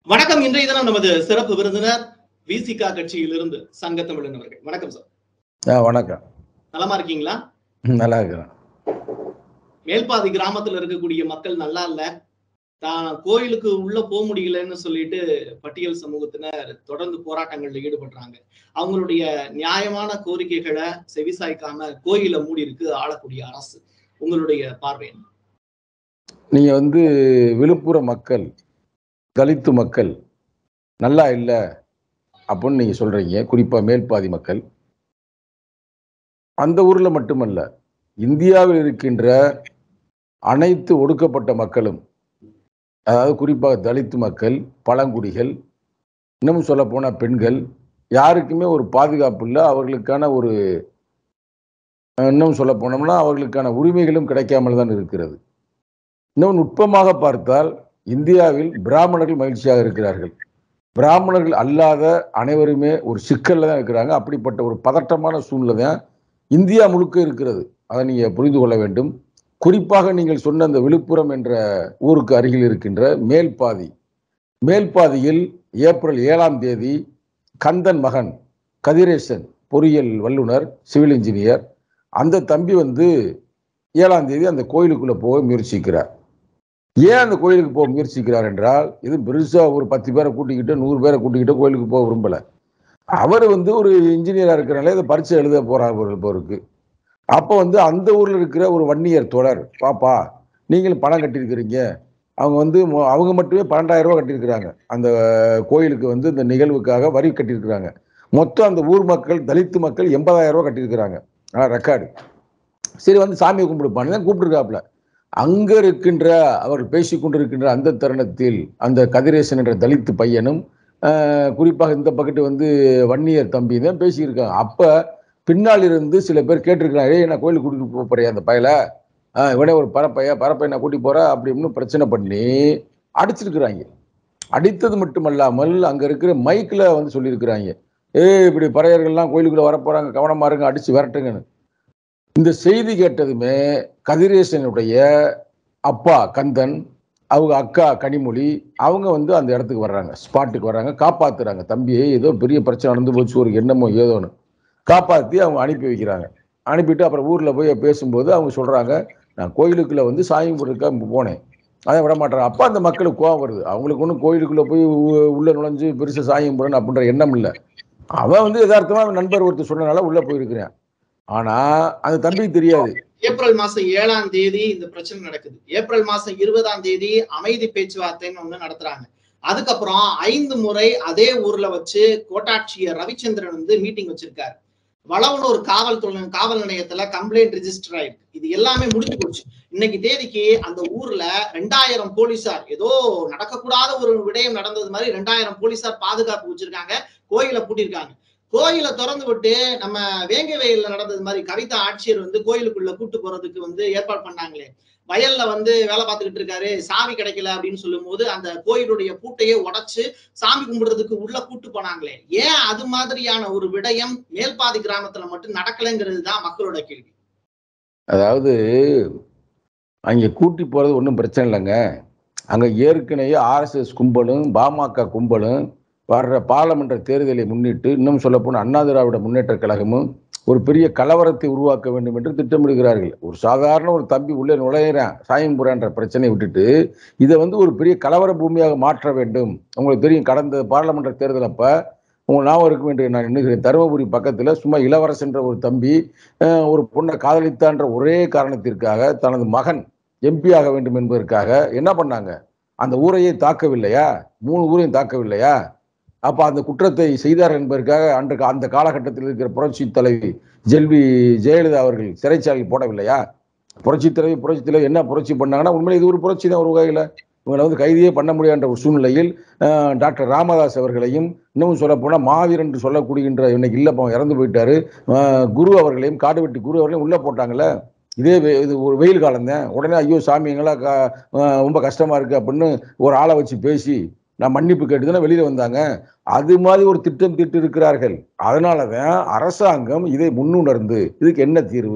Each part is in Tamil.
வணக்கம் இன்றைய தினம் நமது சிறப்பு விருந்தினர் விசிகா கட்சியிலிருந்து சங்க தமிழன் அவர்கள் வணக்கம் சார் ஆ வணக்கம் நலமா இருக்கீங்களா ம், நல்லா இருக்கிறேன் மேல்பாதி கிராமத்துல இருக்கக்கூடிய மக்கள் நல்லா இல்ல தான் கோயிலுக்கு உள்ள போக முடியலன்னு சொல்லிட்டு பட்டியல் சமூகத்தினர் தொடர்ந்து போராட்டங்கள்ல ஈடுபடுறாங்க அவங்களுடைய நியாயமான கோரிக்கைகளை செவிசாய்க்காம கோயிலை மூடி இருக்கு ஆளக்கூடிய அரசு உங்களுடைய பார்வை என்ன? நீங்க வந்து விழுப்புரம் மக்கள் தலித்து மக்கள் நல்லா இல்லை அப்படின்னு நீங்க சொல்றீங்க குறிப்பா மேல்பாதி மக்கள் அந்த ஊர்ல மட்டுமல்ல இந்தியாவில் இருக்கின்ற அனைத்து ஒடுக்கப்பட்ட மக்களும் அதாவது குறிப்பாக தலித்து மக்கள் பழங்குடிகள் இன்னும் சொல்ல போனா பெண்கள் யாருக்குமே ஒரு பாதுகாப்பு இல்லை அவர்களுக்கான ஒரு அஹ், இன்னும் சொல்ல போனோம்னா அவர்களுக்கான உரிமைகளும் கிடைக்காமல் தான் இருக்கிறது இன்னும் நுட்பமாக பார்த்தால் இந்தியாவில் பிராமணர்கள் மகிழ்ச்சியாக இருக்கிறார்கள் பிராமணர்கள் அல்லாத அனைவருமே ஒரு சிக்கல்ல தான் இருக்கிறாங்க அப்படிப்பட்ட ஒரு பதட்டமான சூழ்நிலை தான் இந்தியா முழுக்க இருக்கிறது அதை நீங்க புரிந்து கொள்ள வேண்டும் குறிப்பாக நீங்கள் சொன்ன அந்த விழுப்புரம் என்ற ஊருக்கு அருகில் இருக்கின்ற மேல்பாதி மேல்பாதியில் ஏப்ரல் ஏழாம் தேதி கந்தன் மகன் கதிரேசன் பொறியியல் வல்லுனர் சிவில் இன்ஜினியர் அந்த தம்பி வந்து ஏழாம் தேதி அந்த கோயிலுக்குள்ள போக முயற்சிக்கிறார் ஏன் அந்த கோயிலுக்கு போக முயற்சிக்கிறார் என்றால் இது பெருசா ஒரு பத்து பேரை கூட்டிக்கிட்டு நூறு பேரை கூட்டிக்கிட்டு கோயிலுக்கு போக விரும்பல அவர் வந்து ஒரு இன்ஜினியரா இருக்கிறனால இதை பரீட்சை எழுத போறார் போருக்கு அப்போ வந்து அந்த ஊர்ல இருக்கிற ஒரு வன்னியர் தொடர் பாப்பா நீங்களும் பணம் கட்டியிருக்கிறீங்க அவங்க வந்து மொ- அவங்க மட்டுமே பன்னெண்டாயிரம் ரூபாய் கட்டியிருக்கிறாங்க அந்த கோயிலுக்கு வந்து இந்த நிகழ்வுக்காக வரி கட்டியிருக்கிறாங்க மொத்தம் அந்த ஊர் மக்கள் தலித்து மக்கள் எண்பதாயிரம் ரூபாய் கட்டியிருக்கிறாங்க ஆனால் ரெக்கார்டு சரி வந்து சாமியை கும்பிடுப்பான்னு தான் கூப்பிட்டுருக்காப்புல அங்க இருக்கின்ற அவர்கள் பேசிக் கொண்டிருக்கின்ற அந்த தருணத்தில் அந்த கதிரேசன் என்ற தலித்து பையனும் ஆஹ், குறிப்பாக இந்த பக்கத்து வந்து வன்னியர் தம்பி தான் பேசியிருக்காங்க அப்ப பின்னால் இருந்து சில பேர் கேட்டிருக்கிறாங்க ஏய் நான் கோயிலுக்கு கூட்டிட்டு போக போறியா அந்த பயல ஆஹ், இவனே ஒரு பரப்பையா பரப்பை நான் கூட்டி போற அப்படின்னு பிரச்சனை பண்ணி அடிச்சிருக்கிறாங்க அடித்தது மட்டுமல்லாமல் அங்க இருக்கிற மைக்ல வந்து சொல்லியிருக்கிறாங்க ஏய் இப்படி பறையர்கள்லாம் கோயிலுக்குள்ள வரப்போறாங்க கவனமா இருங்க அடிச்சு விரட்டுங்கன்னு இந்த செய்தி கேட்டதுமே கதிரேசனுடைய அப்பா கந்தன் அவங்க அக்கா கனிமொழி அவங்க வந்து அந்த இடத்துக்கு வர்றாங்க ஸ்பாட்டுக்கு வர்றாங்க காப்பாத்துறாங்க தம்பியை ஏதோ பெரிய பிரச்சனை நடந்து போச்சு ஒரு எண்ணமோ ஏதோன்னு காப்பாத்தி அவங்க அனுப்பி வைக்கிறாங்க அனுப்பிட்டு அப்புறம் ஊர்ல போய் பேசும்போது அவங்க சொல்றாங்க நான் கோயிலுக்குள்ள வந்து சாமி கும்பிடுறதுக்காக போனேன் அதை விட மாட்டாங்க அப்ப அந்த மக்களுக்கு கோவம் வருது அவங்களுக்கு ஒன்றும் கோயிலுக்குள்ள போய் உ- உள்ள நுழைஞ்சு பெருசா சாமி கும்பிடணும் அப்படின்ற எண்ணம் இல்லை அவன் வந்து யதார்த்தமா அவன் நண்பர் ஒருத்தர் சொன்னனால உள்ள போயிருக்கிறேன் ஆனா அந்த தம்பிக்கு தெரியாது ஏப்ரல் மாசம் ஏழாம் தேதி இந்த பிரச்சனை நடக்குது ஏப்ரல் மாசம் இருபதாம் தேதி அமைதி பேச்சுவார்த்தைன்னு ஒண்ணு நடத்துறாங்க அதுக்கப்புறம் ஐந்து முறை அதே ஊர்ல வச்சு கோட்டாட்சியர் ரவிச்சந்திரன் வந்து மீட்டிங் வச்சிருக்காரு வளவனூர் காவல் தொழில் காவல் நிலையத்துல கம்ப்ளைண்ட் ரிஜிஸ்டர் ஆயிருக்கு இது எல்லாமே முடிஞ்சு போச்சு இன்னைக்கு தேதிக்கு அந்த ஊர்ல ரெண்டாயிரம் போலீசார் ஏதோ நடக்கக்கூடாத ஒரு விடயம் நடந்தது மாதிரி ரெண்டாயிரம் போலீசார் பாதுகாப்பு வச்சிருக்காங்க கோயிலை பூட்டியிருக்காங்க கோயிலை திறந்து விட்டு நம்ம வேங்கை வயல்ல நடந்தது மாதிரி கவிதா ஆட்சியர் வந்து கோயிலுக்குள்ள கூட்டு போறதுக்கு வந்து ஏற்பாடு பண்ணாங்களே வயல்ல வந்து வேலை பார்த்துக்கிட்டு இருக்காரு சாமி கிடைக்கல அப்படின்னு சொல்லும் போது அந்த கோயிலுடைய பூட்டையே உடைச்சு சாமி கும்பிடுறதுக்கு உள்ள கூட்டு போனாங்களே ஏன் அது மாதிரியான ஒரு விடயம் மேல்பாதி கிராமத்துல மட்டும் நடக்கலைங்கிறது தான் மக்களோட கேள்வி அதாவது அங்கே கூட்டி போகிறது ஒன்றும் பிரச்சனை இல்லைங்க அங்கே ஏற்கனவே ஆர்எஸ்எஸ் கும்பலும் பாமக கும்பலும் வர்ற பாராளுமன்ற தேர்தலை முன்னிட்டு இன்னும் சொல்லப்போனால் அண்ணா திராவிட முன்னேற்ற கழகமும் ஒரு பெரிய கலவரத்தை உருவாக்க வேண்டும் என்று திட்டமிடுகிறார்கள் ஒரு சாதாரண ஒரு தம்பி உள்ளே நுழையிறான் சாயம்புரான்ற பிரச்சனையை விட்டுட்டு இதை வந்து ஒரு பெரிய கலவர பூமியாக மாற்ற வேண்டும் உங்களுக்கு தெரியும் கடந்த பாராளுமன்ற தேர்தல் அப்ப உங்க ஞாபகம் இருக்கும் என்று நான் எண்ணுகிறேன் தருமபுரி பக்கத்துல சும்மா இளவரசன்ற ஒரு தம்பி அஹ், ஒரு பொண்ணை காதலித்தான்ற ஒரே காரணத்திற்காக தனது மகன் எம்பி ஆக வேண்டும் என்பதற்காக என்ன பண்ணாங்க அந்த ஊரையே தாக்கவில்லையா மூணு ஊரையும் தாக்கவில்லையா அப்ப அந்த குற்றத்தை செய்தார் என்பதற்காக அன்று கா- அந்த காலகட்டத்தில் இருக்கிற புரட்சி தலைவி ஜெல்வி ஜெயலலிதா அவர்கள் சிறைச்சாலையில் போடவில்லையா புரட்சி தலைவி புரட்சி தலைவி என்ன புரட்சி பண்ணாங்கன்னா உண்மையிலே இது ஒரு புரட்சி தான் ஒரு வகையில் இவங்களை வந்து கைதியே பண்ண முடியாத ஒரு சூழ்நிலையில் அஹ், டாக்டர் ராமதாஸ் அவர்களையும் இன்னும் சொல்ல போனால் மாவீரன் என்று சொல்லக்கூடியன்ற இன்னைக்கு இல்ல பாவம் இறந்து போயிட்டாரு அஹ், குரு அவர்களையும் காடுவெட்டி குரு அவர்களையும் உள்ள போட்டாங்கல்ல இதே வெ- இது ஒரு வெயில் காலம் தான் உடனே ஐயோ சாமி எங்களாம் க- அஹ், ரொம்ப கஷ்டமா இருக்கு அப்படின்னு ஒரு ஆளை வச்சு பேசி நான் மன்னிப்பு கேட்டு தானே வெளியில வந்தாங்க அது மாதிரி ஒரு திட்டம் திட்டு இருக்கிறார்கள் அதனால தான் அரசாங்கம் இதை முன்னுணர்ந்து இதுக்கு என்ன தீர்வு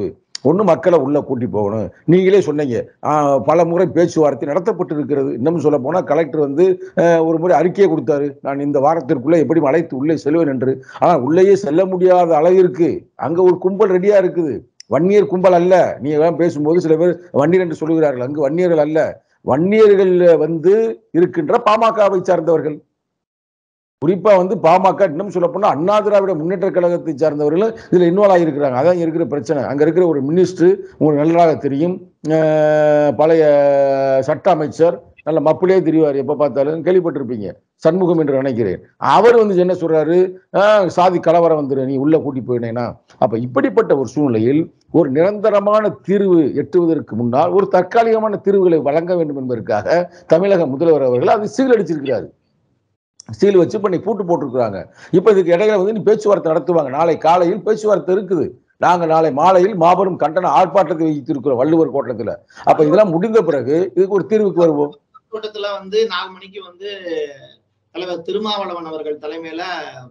ஒண்ணு மக்களை உள்ள கூட்டி போகணும் நீங்களே சொன்னீங்க ஆஹ், பல முறை பேச்சுவார்த்தை நடத்தப்பட்டு இருக்கிறது இன்னும் சொல்ல போனா கலெக்டர் வந்து ஆஹ், ஒரு முறை அறிக்கையை கொடுத்தாரு நான் இந்த வாரத்திற்குள்ள எப்படி அழைத்து உள்ளே செல்வேன் என்று ஆனா உள்ளேயே செல்ல முடியாத அளவிற்கு அங்க ஒரு கும்பல் ரெடியா இருக்குது வன்னியர் கும்பல் அல்ல நீங்க எல்லாம் பேசும்போது சில பேர் வன்னியர் என்று சொல்லுகிறார்கள் அங்கு வன்னியர்கள் அல்ல வன்னியர்கள் வந்து இருக்கின்ற பாமகவை சார்ந்தவர்கள் குறிப்பா வந்து பாமக இன்னும் சொல்ல போனா அண்ணா திராவிட முன்னேற்ற கழகத்தை சார்ந்தவர்கள் இதுல இன்வால்வ் ஆகியிருக்கிறாங்க அதான் இங்க இருக்கிற பிரச்சனை அங்க இருக்கிற ஒரு மினிஸ்டர் உங்களுக்கு நன்றாக தெரியும் அஹ் பழைய சட்ட அமைச்சர் நல்ல மப்பிளே தெரிவார் எப்ப பார்த்தாலும் கேள்விப்பட்டிருப்பீங்க சண்முகம் என்று நினைக்கிறேன் அவர் வந்து என்ன சொல்றாரு "ஆஹ், சாதி கலவரம் வந்துரு நீ உள்ள கூட்டி போயினேனா அப்ப இப்படிப்பட்ட ஒரு சூழ்நிலையில் ஒரு நிரந்தரமான தீர்வு எட்டுவதற்கு முன்னால் ஒரு தற்காலிகமான தீர்வுகளை வழங்க வேண்டும் என்பதற்காக தமிழக முதல்வர் அவர்கள் அதை சீல் அடிச்சிருக்கிறார் சீல் வச்சு பண்ணி பூட்டு போட்டிருக்கிறாங்க இப்ப இதுக்கு இடையில வந்து நீ பேச்சுவார்த்தை நடத்துவாங்க நாளை காலையில் பேச்சுவார்த்தை இருக்குது நாங்க நாளை மாலையில் மாபெரும் கண்டன ஆர்ப்பாட்டத்தை வைத்திருக்கிறோம் வள்ளுவர் கோட்டத்துல அப்ப இதெல்லாம் முடிந்த பிறகு இதுக்கு ஒரு தீர்வுக்கு வருவோம் கூட்டத்துல வந்து நாலு மணிக்கு வந்து தலைவர் திருமாவளவன் அவர்கள் தலைமையில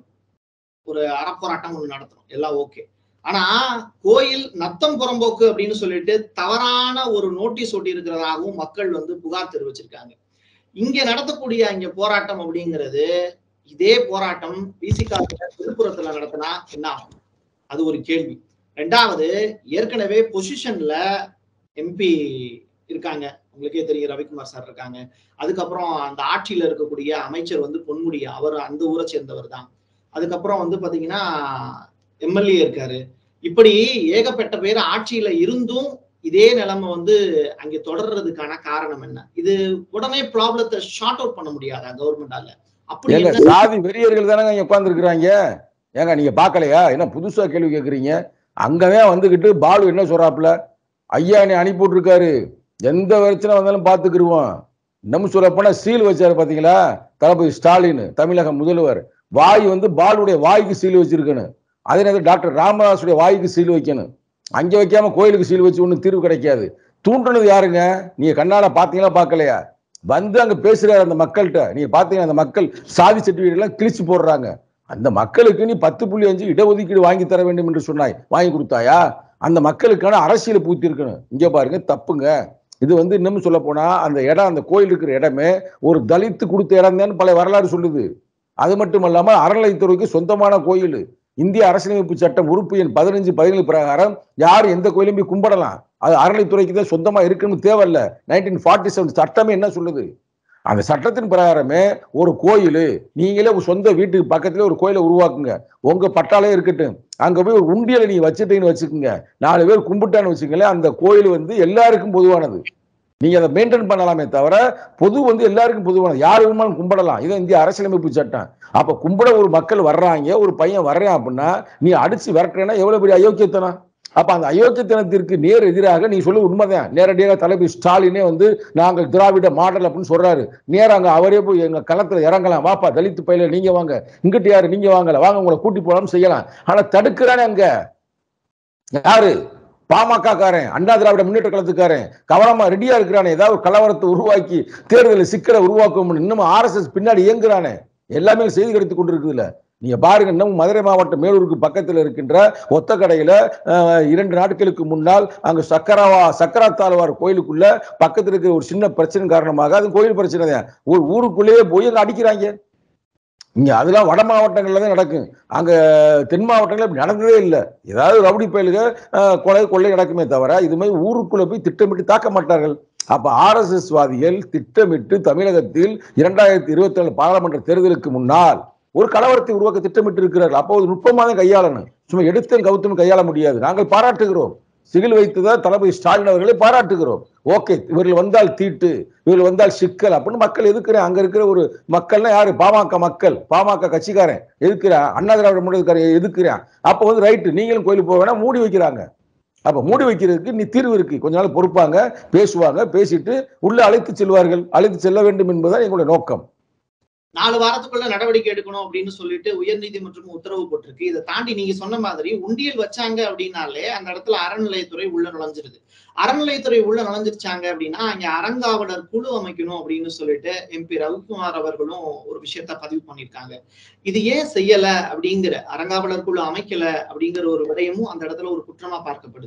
ஒரு அறப்போராட்டம் ஒண்ணு நடத்தணும் எல்லாம் ஓகே ஆனா கோயில் நத்தம் புறம்போக்கு அப்படின்னு சொல்லிட்டு தவறான ஒரு நோட்டீஸ் ஒட்டி இருக்கிறதாகவும் மக்கள் வந்து புகார் தெரிவிச்சிருக்காங்க இங்க நடத்தக்கூடிய இங்க போராட்டம் அப்படிங்கிறது இதே போராட்டம் விசிகா விழுப்புரத்துல நடத்தினா என்ன ஆகும் அது ஒரு கேள்வி ரெண்டாவது ஏற்கனவே பொசிஷன்ல எம்பி இருக்காங்க உங்களுக்கே தெரியும் ரவிக்குமார் சார் இருக்காங்க அதுக்கப்புறம் அந்த ஆட்சியில இருக்கக்கூடிய அமைச்சர் வந்து பொன்முடி அவர் அந்த ஊரை சேர்ந்தவர் தான் அதுக்கப்புறம் வந்து பாத்தீங்கன்னா எம்எல்ஏ இருக்காரு இப்படி ஏகப்பட்ட பேர் ஆட்சியில இருந்தும் இதே நிலைமை வந்து அங்கே தொடர்றதுக்கான காரணம் என்ன இது உடனே ப்ராப்ளத்தை ஷார்ட் அவுட் பண்ண முடியாதா கவர்மெண்டால அப்படி ஏங்க என்ன சாதி வெறியர்கள் தானங்க இங்க உட்கார்ந்துருக்கிறாங்க ஏங்க நீங்க பார்க்கலையா என்ன புதுசா கேள்வி கேக்குறீங்க அங்கதான் வந்துகிட்டு பாலு என்ன சொல்றாப்புல ஐயா நீ அனுப்பி விட்டுருக்காரு எந்த பிரச்சனை வந்தாலும் பாத்துக்கிருவோம் இன்னமும் சொல்ல போனா சீல் வச்சாரு பாத்தீங்களா தளபதி ஸ்டாலின் தமிழக முதல்வர் வாய் வந்து பாலுடைய வாய்க்கு சீல் வச்சிருக்கணும் அதே நேரத்தில் டாக்டர் ராமதாஸுடைய வாய்க்கு சீல் வைக்கணும் அங்க வைக்காம கோயிலுக்கு சீல் வச்சு ஒன்றும் தீர்வு கிடைக்காது தூண்டுனது யாருங்க நீங்க கண்ணால பாத்தீங்களா பார்க்கலையா வந்து அங்க பேசுறாரு அந்த மக்கள்கிட்ட நீங்க பாத்தீங்கன்னா அந்த மக்கள் சாதி சர்டிபிகேட் எல்லாம் கிழிச்சு போடுறாங்க அந்த மக்களுக்கு நீ பத்து புள்ளி அஞ்சு இடஒதுக்கீடு வாங்கி தர வேண்டும் என்று சொன்னாய் வாங்கி கொடுத்தாயா அந்த மக்களுக்கான அரசியலை பூத்தி இருக்கணும் இங்க பாருங்க தப்புங்க இது வந்து இன்னும் சொல்ல போனா அந்த இடம் அந்த கோயில் இருக்கிற இடமே ஒரு தலித்து கொடுத்த இடம் தான் பல வரலாறு சொல்லுது அது மட்டும் இல்லாம அறநிலைத்துறைக்கு சொந்தமான கோயில் இந்திய அரசியலமைப்பு சட்டம் உறுப்பு எண் பதினஞ்சு பதினேழு பிரகாரம் யார் எந்த கோயிலும் போய் கும்பிடலாம் அது அறநிலைத்துறைக்கு தான் சொந்தமா இருக்குன்னு தேவையில்ல நைன்டீன் ஃபார்ட்டி செவன் சட்டமே என்ன சொல்லுது அந்த சட்டத்தின் பிரகாரமே ஒரு கோயில் நீங்களே ஒரு சொந்த வீட்டுக்கு பக்கத்துல ஒரு கோயிலை உருவாக்குங்க உங்க பட்டாலே இருக்கட்டும் அங்க போய் ஒரு உண்டியலை நீங்க வச்சுட்டீங்கன்னு வச்சுக்கோங்க நாலு பேர் கும்பிட்டான்னு வச்சுக்கங்களேன் அந்த கோயில் வந்து எல்லாருக்கும் பொதுவானது நீங்க அதை மெயின்டைன் பண்ணலாமே தவிர பொது வந்து எல்லாருக்கும் பொதுவானது யார் வேணுமாலும் கும்பிடலாம் இது இந்திய அரசியலமைப்பு சட்டம் அப்ப கும்பிட ஒரு மக்கள் வர்றாங்க ஒரு பையன் வர்றான் அப்படின்னா நீ அடிச்சு விரட்டுறேன்னா எவ்வளவு பெரிய அயோக்கியத்தனம் அப்ப அந்த அயோக்கியத்தனத்திற்கு நேர் எதிராக நீ சொல்லு உண்மைதான் நேரடியாக தளபதி ஸ்டாலினே வந்து நாங்கள் திராவிட மாடல் அப்படின்னு சொல்றாரு நேரா அங்க அவரே போய் எங்க களத்துல இறங்கலாம் வாப்பா தலித்து பயில நீங்க வாங்க இங்கிட்டு யாரு நீங்க வாங்கல வாங்க உங்களை கூட்டி போலாம் செய்யலாம் ஆனா தடுக்கிறானே அங்க யாரு பாமக காரன் அண்ணா திராவிட முன்னேற்ற கழகத்துக்காரன் கவனமா ரெடியா இருக்கிறானே ஏதாவது ஒரு கலவரத்தை உருவாக்கி தேர்தலில் சிக்கலை உருவாக்கும் இன்னும் ஆர்எஸ்எஸ் பின்னாடி இயங்குறானே எல்லாமே செய்தி கிடைத்து கொண்டிருக்குதுல்ல நீங்க பாருங்க இன்னும் மதுரை மாவட்டம் மேலூருக்கு பக்கத்தில் இருக்கின்ற ஒத்த கடையில அஹ், இரண்டு நாட்களுக்கு முன்னால் அங்க சக்கரவா சக்கராத்தாழ்வார் கோயிலுக்குள்ள பக்கத்துல இருக்கிற ஒரு சின்ன பிரச்சனை காரணமாக அது கோயில் பிரச்சனை தான் ஒரு ஊருக்குள்ளேயே போய் அங்க அடிக்கிறாங்க இங்க அதெல்லாம் வட மாவட்டங்கள்ல தான் நடக்கும் அங்க தென் மாவட்டங்கள்ல இப்படி நடந்ததே இல்லை ஏதாவது ரவுடி பயலுக அஹ், கொலை கொள்ளை நடக்குமே தவிர இது மாதிரி ஊருக்குள்ள போய் திட்டமிட்டு தாக்க மாட்டார்கள் அப்ப ஆர்எஸ்எஸ் வாதிகள் திட்டமிட்டு தமிழகத்தில் இரண்டாயிரத்தி இருபத்தி ஏழு பாராளுமன்ற தேர்தலுக்கு முன்னால் ஒரு கலவரத்தை உருவாக்க திட்டமிட்டு இருக்கிறார்கள் அப்போ ஒரு நுட்பமாக தான் கையாளணும் சும்மா எடுத்தும் கவுத்தும் கையாள முடியாது நாங்கள் பாராட்டுகிறோம் சிகில் வைத்துதான் தளபதி ஸ்டாலின் அவர்களை பாராட்டுகிறோம் ஓகே இவர்கள் வந்தால் தீட்டு இவர்கள் வந்தால் சிக்கல் அப்படின்னு மக்கள் எதுக்குறேன் அங்க இருக்கிற ஒரு மக்கள்னா யாரு பாமக மக்கள் பாமக கட்சிக்காரன் எதுக்குறான் அண்ணா திராவிட முன்னேற்றக்காரன் எதுக்குறான் அப்ப வந்து ரைட்டு நீங்களும் கோயிலுக்கு போக வேணாம் மூடி வைக்கிறாங்க அப்ப மூடி வைக்கிறதுக்கு நீ தீர்வு இருக்கு கொஞ்ச நாள் பொறுப்பாங்க பேசுவாங்க பேசிட்டு உள்ள அழைத்து செல்வார்கள் அழைத்து செல்ல வேண்டும் என்பதுதான் எங்களுடைய நோக்கம் நாலு வாரத்துக்குள்ள நடவடிக்கை எடுக்கணும் அப்படின்னு சொல்லிட்டு உயர்நீதிமன்றம் உத்தரவு போட்டிருக்கு இதை தாண்டி நீங்க சொன்ன மாதிரி உண்டியல் வச்சாங்க அப்படின்னாலே அந்த இடத்துல அறநிலையத்துறை உள்ள நுழைஞ்சிருது அறநிலையத்துறை உள்ள நுழைஞ்சிருச்சாங்க அப்படின்னா அங்க அறங்காவலர் குழு அமைக்கணும் அப்படின்னு சொல்லிட்டு எம்பி ரவிக்குமார் அவர்களும் ஒரு விஷயத்த பதிவு பண்ணியிருக்காங்க இது ஏன் செய்யல அப்படிங்கிற அறங்காவலர் குழு அமைக்கல அப்படிங்கிற ஒரு விடயமும் அந்த இடத்துல ஒரு குற்றமா பார்க்கப்படுது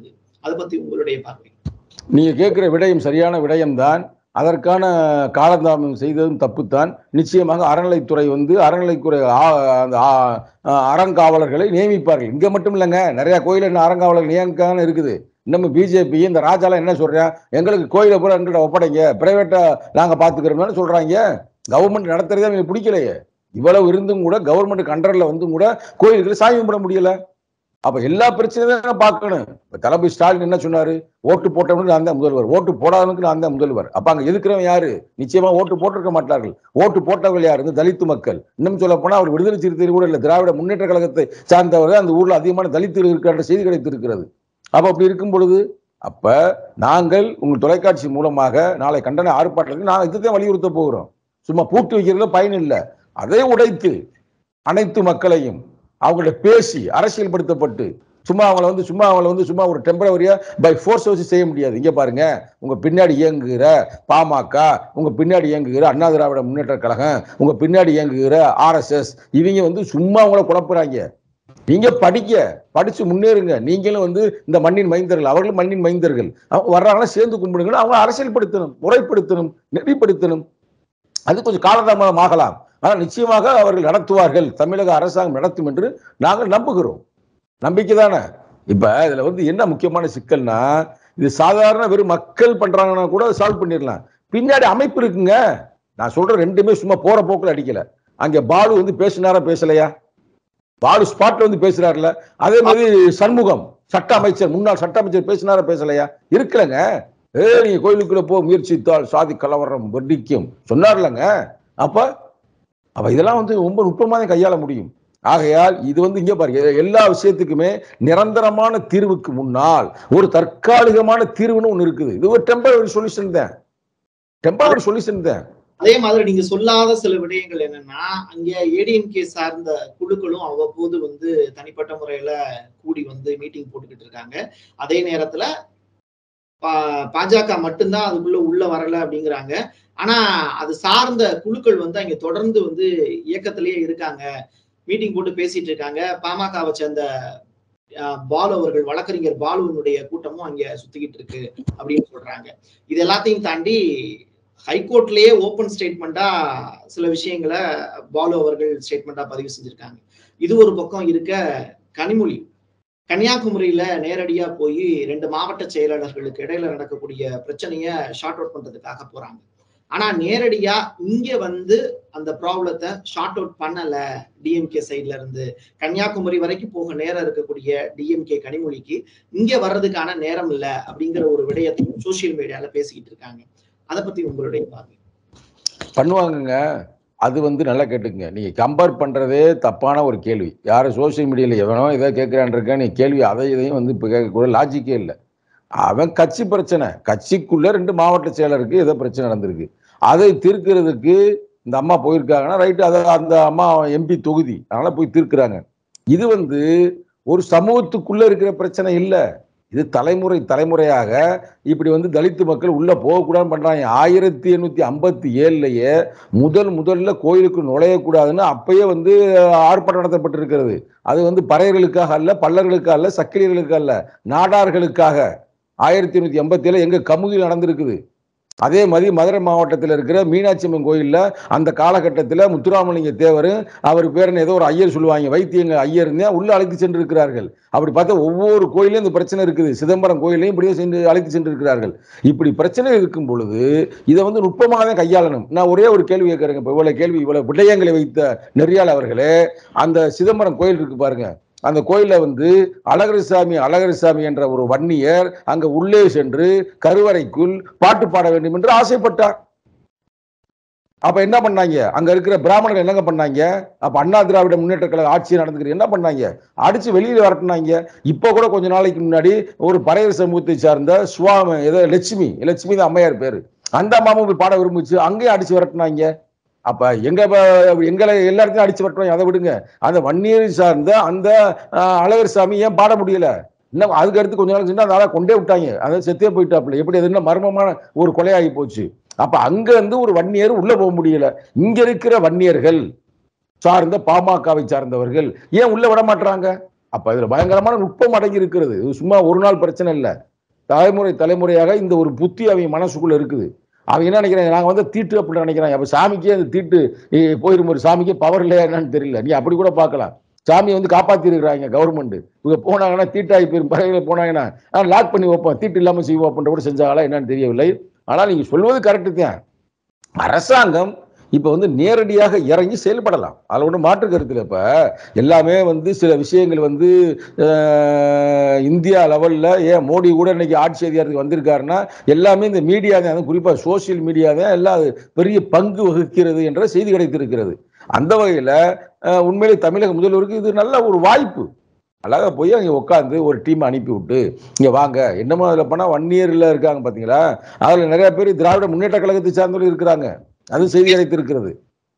அதை பத்தி உங்களுடைய பார்வை நீங்க கேட்கிற விடயம் சரியான விடயம்தான் அதற்கான காலந்தாமம் செய்ததும் தப்புத்தான் நிச்சயமாக அறநிலைத்துறை வந்து அறநிலைத்துறை ஆ- அந்த ஆ- ஆ- அறங்காவலர்களை நியமிப்பார்கள் இங்க மட்டும் இல்லைங்க நிறைய கோயில இன்னும் அறங்காவலர்கள் நியமிக்காம இருக்குது நம்ம பிஜேபி இந்த ராஜாலாம் என்ன சொல்றேன் எங்களுக்கு கோயிலை பூரா எங்கள்கிட்ட ஒப்படைங்க பிரைவேட்டா நாங்க பாத்துக்கிறோம்னு சொல்றாங்க கவர்மெண்ட் நடத்துறதே எனக்கு பிடிக்கலையே இவ்வளவு இருந்தும் கூட கவர்மெண்ட் கண்ட்ரோல்ல வந்தும் கூட கோயிலுக்கு சாமி கும்பிட முடியல அப்ப எல்லா பிரச்சனையும் தான் பார்க்கணும் இப்ப தளபதி ஸ்டாலின் என்ன சொன்னாரு ஓட்டு போட்டவனுக்கு நான் தான் முதல்வர் ஓட்டு போடாதவனுக்கு நான் தான் முதல்வர் அப்ப அங்க எதுக்குறவன் யாரு நிச்சயமா ஓட்டு போட்டிருக்க மாட்டார்கள் ஓட்டு போட்டவர்கள் யாரு இந்த தலித்து மக்கள் இன்னும் சொல்ல போனா அவர் விடுதலை சிறுத்தைகள் கூட இல்ல திராவிட முன்னேற்ற கழகத்தை சார்ந்தவர்கள் அந்த ஊர்ல அதிகமான தலித்துகள் இருக்கிற செய்தி கிடைத்திருக்கிறது அப்ப அப்படி இருக்கும் பொழுது அப்ப நாங்கள் உங்கள் தொலைக்காட்சி மூலமாக நாளை கண்டன ஆர்ப்பாட்டத்துக்கு நான் இதுதான் வலியுறுத்த போகிறோம் சும்மா பூட்டு வைக்கிறதுல பயன் இல்லை அதை உடைத்து அனைத்து மக்களையும் அவங்கள பேசி அரசியல்படுத்தப்பட்டு சும்மா அவங்கள வந்து சும்மா அவங்கள வந்து சும்மா ஒரு டெம்பரவரியா பை ஃபோர்ஸ் வச்சு செய்ய முடியாது இங்க பாருங்க உங்க பின்னாடி இயங்குகிற பாமக உங்க பின்னாடி இயங்குகிற அண்ணா திராவிட முன்னேற்ற கழகம் உங்க பின்னாடி இயங்குகிற ஆர்எஸ்எஸ் இவங்க வந்து சும்மா அவங்கள குழப்புறாங்க நீங்க படிக்க படிச்சு முன்னேறுங்க நீங்களும் வந்து இந்த மண்ணின் மைந்தர்கள் அவர்களும் மண்ணின் மைந்தர்கள் அவங்க வர்றாங்கன்னா சேர்ந்து கும்பிடுங்க அவங்க அரசியல்படுத்தணும் முறைப்படுத்தணும் நெறிப்படுத்தணும் அது கொஞ்சம் காலதாமதம் ஆகலாம் ஆனால் நிச்சயமாக அவர்கள் நடத்துவார்கள் தமிழக அரசாங்கம் நடத்தும் என்று நாங்கள் நம்புகிறோம் நம்பிக்கை தானே இப்ப இதுல வந்து என்ன முக்கியமான சிக்கல்னா இது சாதாரண வெறும் மக்கள் பண்றாங்கன்னா கூட சால்வ் பண்ணிடலாம் பின்னாடி அமைப்பு இருக்குங்க நான் சொல்ற ரெண்டுமே சும்மா போற போக்குல அடிக்கல அங்க பாலு வந்து பேசினாரா பேசலையா பாலு ஸ்பாட்ல வந்து பேசுறாருல அதே மாதிரி சண்முகம் சட்ட அமைச்சர் முன்னாள் சட்ட அமைச்சர் பேசினாரா பேசலையா இருக்கலங்க ஏ நீங்க கோயிலுக்குள்ள போ முயற்சித்தால் சாதி கலவரம் வெடிக்கும் சொன்னார்லங்க அப்ப அப்ப இதெல்லாம் வந்து ரொம்ப நுட்பமா தான் கையாள முடியும் ஆகையால் இது வந்து இங்க பாருங்க எல்லா விஷயத்துக்குமே நிரந்தரமான தீர்வுக்கு முன்னால் ஒரு தற்காலிகமான தீர்வுன்னு ஒண்ணு இருக்குது இது ஒரு டெம்பரரி சொல்யூஷன் தான் டெம்பரரி சொல்யூஷன் தான் அதே மாதிரி நீங்க சொல்லாத சில விடயங்கள் என்னன்னா அங்க ஏடிஎம்கே சார்ந்த குழுக்களும் அவ்வப்போது வந்து தனிப்பட்ட முறையில கூடி வந்து மீட்டிங் போட்டுக்கிட்டு இருக்காங்க அதே நேரத்துல பா- பாஜக மட்டும்தான் அதுக்குள்ள உள்ள வரல அப்படிங்கிறாங்க ஆனா அது சார்ந்த குழுக்கள் வந்து அங்க தொடர்ந்து வந்து இயக்கத்திலேயே இருக்காங்க மீட்டிங் போட்டு பேசிட்டு இருக்காங்க பாமகவை சேர்ந்த அஹ், பாலு அவர்கள் வழக்கறிஞர் பாலுவினுடைய கூட்டமும் அங்க சுத்திக்கிட்டு இருக்கு அப்படின்னு சொல்றாங்க இது எல்லாத்தையும் தாண்டி ஹைகோர்ட்லயே ஓப்பன் ஸ்டேட்மெண்டா சில விஷயங்களை பாலு அவர்கள் ஸ்டேட்மெண்டா பதிவு செஞ்சிருக்காங்க இது ஒரு பக்கம் இருக்க கனிமொழி கன்னியாகுமரியில நேரடியா போய் ரெண்டு மாவட்ட செயலாளர்களுக்கு இடையில நடக்கக்கூடிய பிரச்சனைய ஷார்ட் அவுட் பண்றதுக்காக போறாங்க ஆனா நேரடியா இங்க வந்து அந்த ப்ராப்ளத்தை ஷார்ட் அவுட் பண்ணல டிஎம்கே சைட்ல இருந்து கன்னியாகுமரி வரைக்கும் போக நேரம் இருக்கக்கூடிய டிஎம்கே கனிமொழிக்கு இங்க வர்றதுக்கான நேரம் இல்ல அப்படிங்கிற ஒரு விடயத்தையும் சோசியல் மீடியால பேசிக்கிட்டு இருக்காங்க அதை பத்தி உங்களுடைய பார்வை பண்ணுவாங்கங்க அது வந்து நல்லா கேட்டுக்குங்க நீங்க கம்பேர் பண்றதே தப்பான ஒரு கேள்வி யாரும் சோசியல் மீடியால எவனோ இதை கேட்கிறான் இருக்க நீ கேள்வி அதை இதையும் வந்து இப்போ கேட்கக்கூட லாஜிக்கே இல்லை அவன் கட்சி பிரச்சனை கட்சிக்குள்ள ரெண்டு மாவட்ட செயலருக்கு ஏதோ பிரச்சனை நடந்திருக்கு அதை தீர்க்கிறதுக்கு இந்த அம்மா போயிருக்காங்கன்னா ரைட்டு அதை அந்த அம்மா எம்பி தொகுதி அதனால போய் தீர்க்கிறாங்க இது வந்து ஒரு சமூகத்துக்குள்ள இருக்கிற பிரச்சனை இல்லை இது தலைமுறை தலைமுறையாக இப்படி வந்து தலித்து மக்கள் உள்ள போகக்கூடாதுன்னு பண்றாங்க ஆயிரத்தி எண்ணூத்தி ஐம்பத்தி ஏழுலயே முதல் முதல்ல கோயிலுக்கு நுழையக்கூடாதுன்னு அப்பயே வந்து ஆர்ப்பாட்டம் நடத்தப்பட்டிருக்கிறது அது வந்து பறையர்களுக்காக அல்ல பல்லர்களுக்காக அல்ல சக்கிலியர்களுக்காக அல்ல நாடார்களுக்காக ஆயிரத்தி எண்ணூத்தி எண்பத்தி ஏழு எங்க கமுகில் நடந்திருக்குது அதே மாதிரி மதுரை மாவட்டத்தில் இருக்கிற மீனாட்சி அம்மன் கோயில்ல அந்த காலகட்டத்தில் முத்துராமலிங்க தேவர் அவர் பேர் என்ன ஏதோ ஒரு ஐயர் சொல்லுவாங்க வைத்தியங்க ஐயர் உள்ள அழைத்து சென்று இருக்கிறார்கள் அப்படி பார்த்தா ஒவ்வொரு கோயிலையும் இந்த பிரச்சனை இருக்குது சிதம்பரம் கோயிலையும் இப்படியே சென்று அழைத்து சென்று இருக்கிறார்கள் இப்படி பிரச்சனை இருக்கும் பொழுது இதை வந்து நுட்பமாக தான் கையாளணும் நான் ஒரே ஒரு கேள்வி கேட்கறேங்க இப்போ இவ்வளவு கேள்வி இவ்வளவு விடயங்களை வைத்த நெறியாள் அவர்களே அந்த சிதம்பரம் கோயில் இருக்கு பாருங்க அந்த கோயில்ல வந்து அழகரிசாமி அழகரிசாமி என்ற ஒரு வன்னியர் அங்க உள்ளே சென்று கருவறைக்குள் பாட்டு பாட வேண்டும் என்று ஆசைப்பட்டார் அப்ப என்ன பண்ணாங்க அங்க இருக்கிற பிராமணர்கள் என்னங்க பண்ணாங்க அப்ப அண்ணா திராவிட முன்னேற்ற கழக ஆட்சி நடந்துக்கிறது என்ன பண்ணாங்க அடிச்சு வெளியில வரட்டினாங்க இப்ப கூட கொஞ்ச நாளைக்கு முன்னாடி ஒரு பறையர் சமூகத்தை சார்ந்த சுவாமி ஏதோ லட்சுமி லட்சுமி தான் அம்மையார் பேரு அந்த அம்மாவும் போய் பாட விரும்புச்சு அங்கேயும் அடிச்சு விரட்டினாங்க அப்ப எங்க ப- எங்களை எல்லாத்தையும் அடிச்சு விரட்டுவாங்க அதை விடுங்க அந்த வன்னியரை சார்ந்த அந்த ஆஹ், அழகர் சாமி ஏன் பாட முடியல இன்னும் அதுக்கு அடுத்து கொஞ்ச நாள் சென்று அதை கொண்டே விட்டாங்க அதை செத்தே போயிட்டாப்புல எப்படி அது என்ன மர்மமான ஒரு கொலையாகி போச்சு அப்ப அங்க இருந்து ஒரு வன்னியர் உள்ள போக முடியல இங்க இருக்கிற வன்னியர்கள் சார்ந்த பாமகவை சார்ந்தவர்கள் ஏன் உள்ள விட மாட்டாங்க அப்ப இதுல பயங்கரமான நுட்பம் அடங்கி இருக்கிறது இது சும்மா ஒரு நாள் பிரச்சனை இல்ல தலைமுறை தலைமுறையாக இந்த ஒரு புத்தி அவங்க மனசுக்குள்ள இருக்குது அவங்க என்ன நினைக்கிறாங்க நாங்க வந்து தீட்டு அப்படின்னு நினைக்கிறாங்க அப்ப சாமிக்கே அந்த தீட்டு eh, போயிரும் ஒரு சாமிக்கே பவர் இல்லையா என்னன்னு தெரியல நீ அப்படி கூட பார்க்கலாம் சாமியை வந்து காப்பாத்தி இருக்கிறாங்க கவர்மெண்ட் இவங்க போனாங்கன்னா தீட்டாகி போயிரும் பறவைகள் போனாங்கன்னா லாக் பண்ணி வைப்போம் தீட்டு இல்லாம செய்வோம் அப்படின்ற கூட செஞ்சாங்களா என்னன்னு தெரியவில்லை ஆனால் நீங்க சொல்வது கரெக்டு தான் அரசாங்கம் இப்ப வந்து நேரடியாக இறங்கி செயல்படலாம் அதுல ஒன்றும் மாற்று கருத்து இல்லை இப்ப எல்லாமே வந்து சில விஷயங்கள் வந்து அஹ், இந்தியா லெவல்ல ஏன் மோடி கூட இன்னைக்கு ஆட்சி அதிகாரத்துக்கு வந்திருக்காருன்னா எல்லாமே இந்த மீடியா தான் அதுவும் குறிப்பா சோசியல் மீடியா தான் எல்லாம் அது பெரிய பங்கு வகிக்கிறது என்ற செய்தி கிடைத்திருக்கிறது அந்த வகையில அஹ், உண்மையிலே தமிழக முதல்வருக்கு இது நல்ல ஒரு வாய்ப்பு அழகா போய் அங்கே உட்காந்து ஒரு டீம் அனுப்பி விட்டு இங்க வாங்க என்னமோ அதில் பண்ணால் ஒன் இயர்ல இருக்காங்க பாத்தீங்களா அதுல நிறைய பேர் திராவிட முன்னேற்ற கழகத்தை சார்ந்தவர்கள் இருக்கிறாங்க அது செய்தி கிடைத்திருக்கிறது